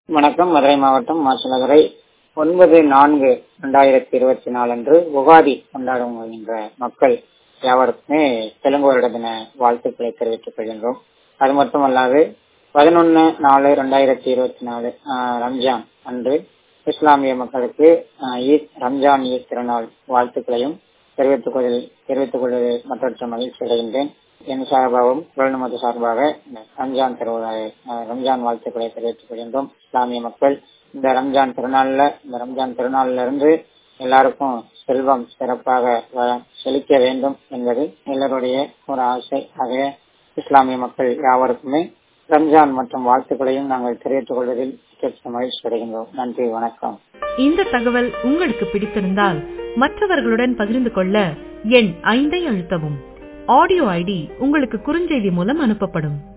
வணக்கம் மதுரை மாவட்டம் மாசிலதுரை ஒன்பது நான்கு இரண்டாயிரத்தி இருபத்தி நாலு அன்று உகாதி கொண்டாடுகின்ற மக்கள் யாவருக்குமே தெலுங்கு வருட தின வாழ்த்துக்களை தெரிவித்துக் கொள்கின்றோம் அது மட்டுமல்லாது பதினொன்னு நாலு ரெண்டாயிரத்தி இருபத்தி நாலு ரம்ஜான் அன்று இஸ்லாமிய மக்களுக்கு ஆஹ், ஈத் ரம்ஜான் ஈத் திருநாள் வாழ்த்துக்களையும் தெரிவித்துக் கொள் தெரிவித்துக் கொள்வது மற்றற்ற மகிழ்ச்சி அடைகின்றேன் என் சார்பாகவும் குரல் நமது சார்பாக ரம்ஜான் திருவிழா ஆஹ், ரம்ஜான் வாழ்த்துக்களை தெரிவித்துக் கொள்கின்றோம் இஸ்லாமிய மக்கள் இந்த ரம்ஜான் திருநாள்ல இந்த ரம்ஜான் திருநாள்ல இருந்து எல்லாருக்கும் செல்வம் சிறப்பாக வ- செழிக்க வேண்டும் என்பது எல்லோருடைய ஒரு ஆசை ஆகவே இஸ்லாமிய மக்கள் யாவருக்குமே ரம்ஜான் மற்றும் வாழ்த்துக்களையும் நாங்கள் தெரிவித்துக் கொள்வதில் மிக்க மகிழ்ச்சி அடைகின்றோம் நன்றி வணக்கம் இந்த தகவல் உங்களுக்கு பிடித்திருந்தால் மற்றவர்களுடன் பகிர்ந்து கொள்ள எண் ஐந்தை அழுத்தவும் ஆடியோ ஐடி உங்களுக்கு குறுஞ்செய்தி மூலம் அனுப்பப்படும்